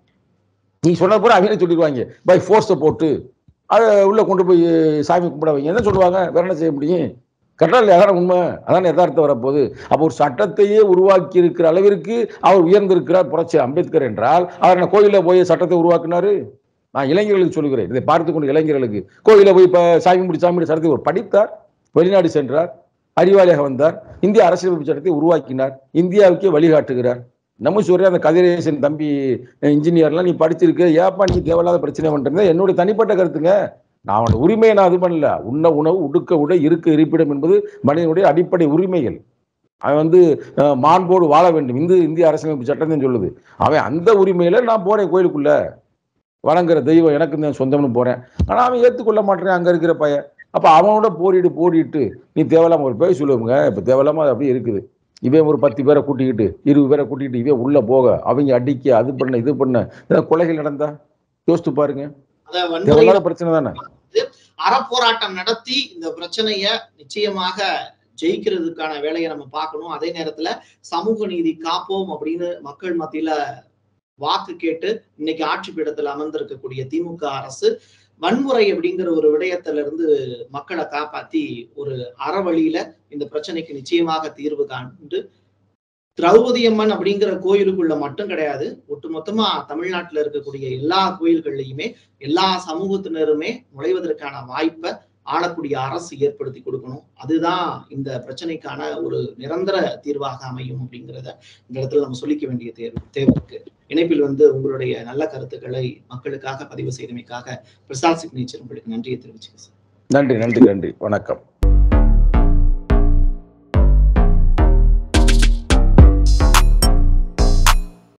நீ சொன்ன பூரா அவங்களே சொல்லிடுவாங்க பை ஃபோர்ஸை போட்டு அதை உள்ள கொண்டு போய் சாமி கும்பிட வைங்க என்ன சொல்லுவாங்க வேற என்ன செய்ய முடியும் கரெக்டா இல்லையா அதான உண்மை அதான் யதார்த்தம் வரப்போகுது அப்போ ஒரு சட்டத்தையே உருவாக்கி இருக்கிற அளவிற்கு அவர் உயர்ந்திருக்கிறார் புரட்சி அம்பேத்கர் என்றால் அவர் என்ன கோயிலில் போய் சட்டத்தை உருவாக்குனாரு நான் இளைஞர்களுக்கு சொல்லுகிறேன் இதை பார்த்து கொண்டு இளைஞர்களுக்கு கோயிலில் போய் இப்போ சாமி முடி சாமி முடி சட்டத்தை ஒரு படித்தார் வெளிநாடு சென்றார் அறிவாளியாக வந்தார் இந்திய அரசியலமைப்பு சட்டத்தை உருவாக்கினார் இந்தியாவுக்கே வழிகாட்டுகிறார் நம்ம சொல்ற அந்த கதிரேசன் தம்பி இன்ஜினியர்லாம் நீ படிச்சிருக்க ஏப்பா நீ தேவையில்லாத பிரச்சனை பண்றது என்னுடைய தனிப்பட்ட கருத்துங்க நான் அவனோட உரிமையை நான் இது பண்ணல உண்ண உணவு உடுக்க உடை இருக்க இருப்பிடம் என்பது மனிதனுடைய அடிப்படை உரிமைகள் அவன் வந்து அஹ், மாண்போடு வாழ வேண்டும் இந்த இந்திய அரசியலமைப்பு சட்டம் சொல்லுது அவன் அந்த உரிமையில நான் போறேன் கோயிலுக்குள்ள வணங்குற தெய்வம் எனக்கு தான் சொந்தம்னு போறேன் ஆனா அவன் ஏத்துக்கொள்ள மாட்டேன் அங்க இருக்கிற பையன் அப்ப அவனோட போரிட்டு போரிட்டு நீ தேவையில்லாம ஒரு பேர் சொல்லுவோங்க இப்ப தேவையில்லாம அது அப்படியே இருக்குது இவன் ஒரு பத்து பேரை கூட்டிக்கிட்டு இருபது பேரை கூட்டிக்கிட்டு இவன் உள்ள போக அவங்க அடிக்க அது பண்ண இது பண்ண ஏதாவது கொலைகள் நடந்தா யோசித்து பாருங்க அத வன்முறை தேவையில்லாத பிரச்சனை தானே அறப்போராட்டம் நடத்தி இந்த பிரச்சனைய நிச்சயமாக ஜெயிக்கிறதுக்கான வேலையை நம்ம பார்க்கணும் அதே நேரத்துல சமூக நீதி காப்போம் அப்படின்னு மக்கள் மத்தியில வாக்கு கேட்டு இன்னைக்கு ஆட்சி பீடத்துல அமர்ந்திருக்கக்கூடிய திமுக அரசு வன்முறை அப்படிங்கிற ஒரு விடயத்துல இருந்து மக்களை காப்பாத்தி ஒரு அறவழியில இந்த பிரச்சனைக்கு நிச்சயமாக தீர்வு காண்டு திரௌபதி அம்மன் அப்படிங்கிற கோயிலுக்குள்ள மட்டும் கிடையாது ஒட்டுமொத்தமா தமிழ்நாட்டுல இருக்கக்கூடிய எல்லா கோயில்கள்லையுமே எல்லா சமூகத்தினருமே நுழைவதற்கான வாய்ப்பை ஆளக்கூடிய அரசு ஏற்படுத்தி கொடுக்கணும் அதுதான் இந்த பிரச்சனைக்கான ஒரு நிரந்தர தீர்வாக அமையும் அப்படிங்கிறத இந்த இடத்துல நம்ம சொல்லிக்க வேண்டிய தேர்வு தேவை இருக்கு இணைப்பில் வந்து உங்களுடைய நல்ல கருத்துக்களை மக்களுக்காக பதிவு செய்தமைக்காக பிரசாத் சிக்னேச்சர் உங்களுக்கு நன்றியை தெரிவிச்சுக்க சார் நன்றி நன்றி நன்றி வணக்கம்